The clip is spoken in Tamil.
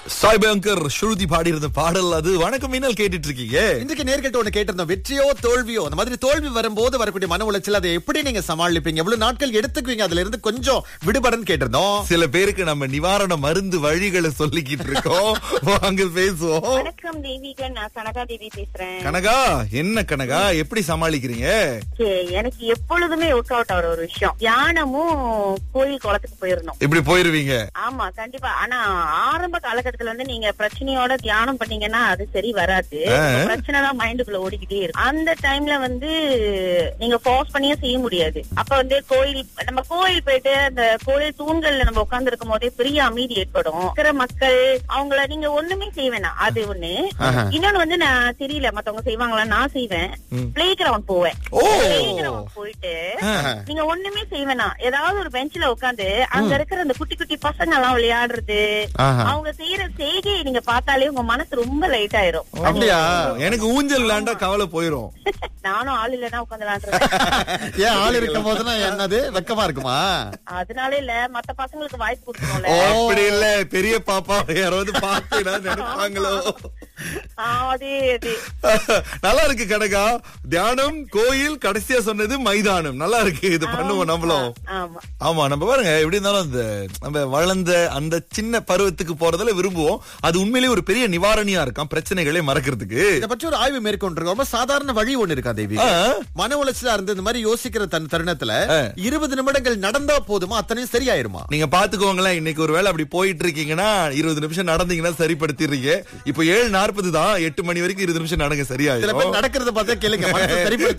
சாய்பங்கர் ஸ்ருதி பாடி இருந்த பாடல் அது வணக்கம் மீனல் கேட்டுட்டு இருக்கீங்க இன்றைக்கு நேர்கிட்ட ஒண்ணு கேட்டிருந்தோம் வெற்றியோ தோல்வியோ அந்த மாதிரி தோல்வி வரும்போது வரக்கூடிய மன உளைச்சல் அதை எப்படி நீங்க சமாளிப்பீங்க எவ்வளவு நாட்கள் எடுத்துக்குவீங்க அதுல இருந்து கொஞ்சம் விடுபடன்னு கேட்டிருந்தோம் சில பேருக்கு நம்ம நிவாரண மருந்து வழிகளை சொல்லிக்கிட்டு இருக்கோம் வாங்க பேசுவோம் வணக்கம் தேவிகன் நான் கனகா தேவி பேசுறேன் கனகா என்ன கனகா எப்படி சமாளிக்கிறீங்க Okay, எனக்கு எப்பொழுதுமே ஒர்க் அவுட் ஆகிற ஒரு விஷயம் தியானமும் கோயில் குளத்துக்கு போயிடணும் இப்படி போயிருவீங்க ஆமா கண்டிப்பா ஆனா ஆரம்ப காலகட்டத்துல வந்து நீங்க பிரச்சனையோட தியானம் பண்ணீங்கன்னா அது சரி வராது ஆ. பிரச்சனை தான் மைண்டுக்குள்ள ஓடிக்கிட்டே இருக்கும் அந்த டைம்ல வந்து நீங்க ஃபோர்ஸ் பண்ணியே செய்ய முடியாது அப்ப வந்து கோயில் நம்ம கோயில் போயிட்டு அந்த கோயில் தூண்கள்ல நம்ம உட்கார்ந்து இருக்கும் போதே பெரிய அமைதி ஏற்படும் இருக்கிற மக்கள் அவங்கள நீங்க ஒண்ணுமே செய்ய வேணாம் அது ஒண்ணு இன்னொன்னு வந்து நான் தெரியல மத்தவங்க செய்வாங்களா நான் செய்வேன் பிளே கிரவுண்ட் போவேன் ஓ பிளே கிரவுண்ட் போயிட்டு நீங்க ஒண்ணுமே செய்ய வேணாம் ஏதாவது ஒரு பெஞ்ச்ல உட்காந்து அங்க இருக்கிற அந்த குட்டி குட்டி பசங்க எல்லாம் விளையாடுறது ஆஹா. அவங்க செய்யற செய்கையை நீங்க பார்த்தாலே உங்க மனசு ரொம்ப லைட் ஆயிரும் அப்படியா எனக்கு ஊஞ்சல் விளையாண்டா கவலை போயிரும் நானும் ஆள் இல்லைன்னா உட்காந்து விளையாடுறேன் ஏன் ஆள் இருக்கும் போதுனா என்னது வெக்கமா இருக்குமா அதனால இல்ல மத்த பசங்களுக்கு வாய்ப்பு கொடுக்கணும்ல ஓ. அப்படி இல்ல பெரிய பாப்பா யாராவது பார்த்து ஏதாவது நினைப்பாங்களோ ஆ, அதே அதே நல்லா இருக்கு கனகா தியானம் கோயில் கடைசியா சொன்னது மைதானம் நல்லா இருக்கு இது பண்ணுவோம் நம்மளும் ஆமா ஆமா நம்ம பாருங்க எப்படி இருந்தாலும் அந்த நம்ம வளர்ந்த அந்த சின்ன பருவத்துக்கு போறதுல விரும்புவோம் அது உண்மையிலேயே ஒரு பெரிய நிவாரணியா இருக்காம் பிரச்சனைகளை மறக்கிறதுக்கு இத பற்றி ஒரு ஆய்வு மேற்கொண்டிருக்கோம் ரொம்ப சாதாரண வழி ஒண்ணு இருக்கா தேவி ஆ. மன உளைச்சலா இருந்து இந்த மாதிரி யோசிக்கிற தன் தருணத்துல ஆ. இருபது நிமிடங்கள் நடந்தா போதுமா அத்தனையும் சரியாயிருமா நீங்க பாத்துக்கோங்களேன் இன்னைக்கு ஒரு வேளை அப்படி போயிட்டு இருக்கீங்கன்னா இருபது நிமிஷம் நடந்தீங்கன்னா சரிப்படுத்திடுறீங்க இப்போ ஏழு நாற்பது தான் எட்டு மணி வரைக்கும் இருபது நிமிஷம் நடங்க சில சரியாயிரும் பேர் நடக்கிறத பார்த்தா கேளுங்க மனசை சரிப்படுத்த